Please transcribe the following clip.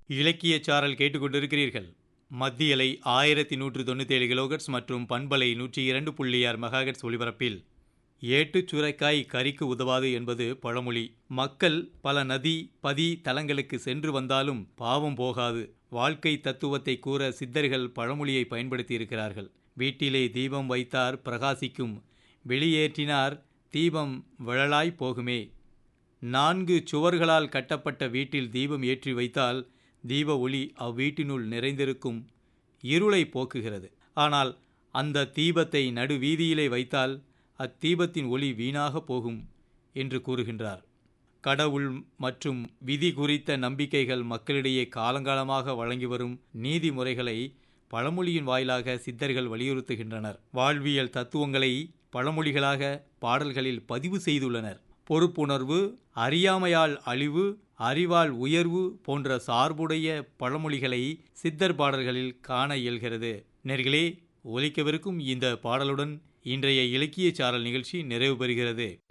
இலக்கியச் சாரல் கேட்டுக்கொண்டிருக்கிறீர்கள் மத்தியலை ஆயிரத்தி நூற்று தொண்ணூத்தேழு கிலோகட்ஸ் மற்றும் பண்பலை நூற்றி இரண்டு புள்ளி ஆறு மெகாகட்ஸ் ஒலிபரப்பில் ஏட்டுச் சுரைக்காய் கறிக்கு உதவாது என்பது பழமொழி மக்கள் பல நதி பதி தலங்களுக்கு சென்று வந்தாலும் பாவம் போகாது வாழ்க்கை தத்துவத்தை கூற சித்தர்கள் பழமொழியை பயன்படுத்தியிருக்கிறார்கள் வீட்டிலே தீபம் வைத்தார் பிரகாசிக்கும் வெளியேற்றினார் தீபம் விழலாய் போகுமே நான்கு சுவர்களால் கட்டப்பட்ட வீட்டில் தீபம் ஏற்றி வைத்தால் தீப ஒளி அவ்வீட்டினுள் நிறைந்திருக்கும் இருளை போக்குகிறது ஆனால் அந்த தீபத்தை நடுவீதியிலே வைத்தால் அத்தீபத்தின் ஒளி வீணாக போகும் என்று கூறுகின்றார் கடவுள் மற்றும் விதி குறித்த நம்பிக்கைகள் மக்களிடையே காலங்காலமாக வழங்கி வரும் நீதிமுறைகளை பழமொழியின் வாயிலாக சித்தர்கள் வலியுறுத்துகின்றனர் வாழ்வியல் தத்துவங்களை பழமொழிகளாக பாடல்களில் பதிவு செய்துள்ளனர் பொறுப்புணர்வு அறியாமையால் அழிவு அறிவால் உயர்வு போன்ற சார்புடைய பழமொழிகளை சித்தர் பாடல்களில் காண இயல்கிறது நேர்களே ஒலிக்கவிருக்கும் இந்த பாடலுடன் இன்றைய இலக்கிய சாரல் நிகழ்ச்சி நிறைவு பெறுகிறது